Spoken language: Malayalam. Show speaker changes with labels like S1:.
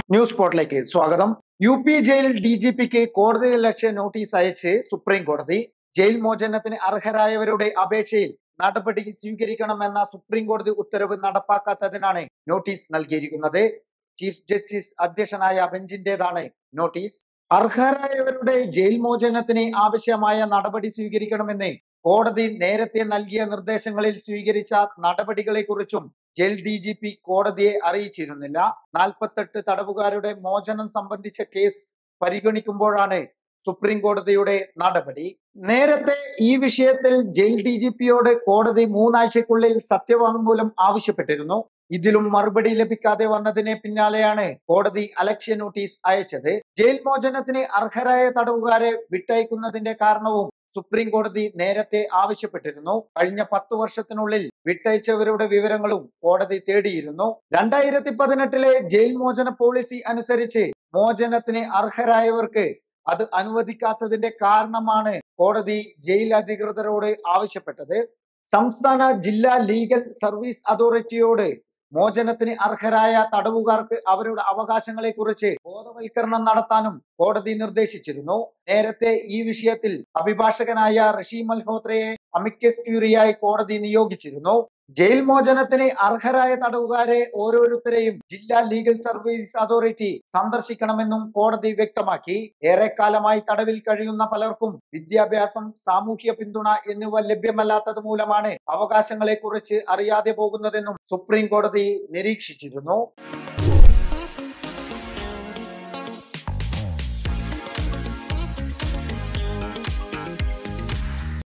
S1: ന്യൂസ് സ്പോട്ടിലേക്ക് സ്വാഗതം U P jail D G പിക്ക് കോടതി ലക്ഷ്യ നോട്ടീസ് അയച്ച് സുപ്രീം കോടതി ജയിൽ മോചനത്തിന് അർഹരായവരുടെ അപേക്ഷയിൽ നടപടി സ്വീകരിക്കണമെന്ന സുപ്രീം കോടതി ഉത്തരവ് നടപ്പാക്കാത്തതിനാണ് നോട്ടീസ് നൽകിയിരിക്കുന്നത് ചീഫ് ജസ്റ്റിസ് അധ്യക്ഷനായ ബെഞ്ചിന്റേതാണ് നോട്ടീസ് അർഹരായവരുടെ ജയിൽ മോചനത്തിന് ആവശ്യമായ നടപടി സ്വീകരിക്കണമെന്ന് കോടതി നേരത്തെ നൽകിയ നിർദ്ദേശങ്ങളിൽ സ്വീകരിച്ച നടപടികളെക്കുറിച്ചും ജയിൽ ഡി ജി പി കോടതിയെ അറിയിച്ചിരുന്നില്ല നാൽപ്പത്തെട്ട് തടവുകാരുടെ മോചനം സംബന്ധിച്ച കേസ് പരിഗണിക്കുമ്പോഴാണ് സുപ്രീം കോടതിയുടെ നടപടി നേരത്തെ ഈ വിഷയത്തിൽ ജയിൽ ഡി ജി പിയോട് കോടതി മൂന്നാഴ്ചക്കുള്ളിൽ സത്യവാങ്മൂലം ആവശ്യപ്പെട്ടിരുന്നു ഇതിലും മറുപടി ലഭിക്കാതെ വന്നതിന് പിന്നാലെയാണ് കോടതി അലക്ഷ്യ നോട്ടീസ് അയച്ചത് ജയിൽ മോചനത്തിന് അർഹരായ തടവുകാരെ വിട്ടയക്കുന്നതിന്റെ കാരണവും സുപ്രീം കോടതി നേരത്തെ ആവശ്യപ്പെട്ടിരുന്നു കഴിഞ്ഞ പത്തു വർഷത്തിനുള്ളിൽ വിട്ടയച്ചവരുടെ വിവരങ്ങളും കോടതി തേടിയിരുന്നു രണ്ടായിരത്തി പതിനെട്ടിലെ ജയിൽ മോചന പോളിസി അനുസരിച്ച് മോചനത്തിന് അർഹരായവർക്ക് അത് അനുവദിക്കാത്തതിന്റെ കാരണമാണ് കോടതി ജയിൽ അധികൃതരോട് ആവശ്യപ്പെട്ടത് സംസ്ഥാന ജില്ലാ ലീഗൽ സർവീസ് അതോറിറ്റിയോട് മോചനത്തിന് അർഹരായ തടവുകാർക്ക് അവരുടെ അവകാശങ്ങളെ കുറിച്ച് ബോധവൽക്കരണം നടത്താനും കോടതി നിർദ്ദേശിച്ചിരുന്നു നേരത്തെ ഈ വിഷയത്തിൽ അഭിഭാഷകനായ ഋഷി മൽഹോത്രയെ അമിക്കസ് ക്യൂറിയായി കോടതി നിയോഗിച്ചിരുന്നു ജയിൽ മോചനത്തിന് അർഹരായ തടവുകാരെ ഓരോരുത്തരെയും ജില്ലാ ലീഗൽ സർവീസ് അതോറിറ്റി സന്ദർശിക്കണമെന്നും കോടതി വ്യക്തമാക്കി ഏറെക്കാലമായി തടവിൽ കഴിയുന്ന പലർക്കും വിദ്യാഭ്യാസം സാമൂഹ്യ പിന്തുണ എന്നിവ ലഭ്യമല്ലാത്തത് മൂലമാണ് അവകാശങ്ങളെ കുറിച്ച് അറിയാതെ പോകുന്നതെന്നും സുപ്രീം കോടതി നിരീക്ഷിച്ചിരുന്നു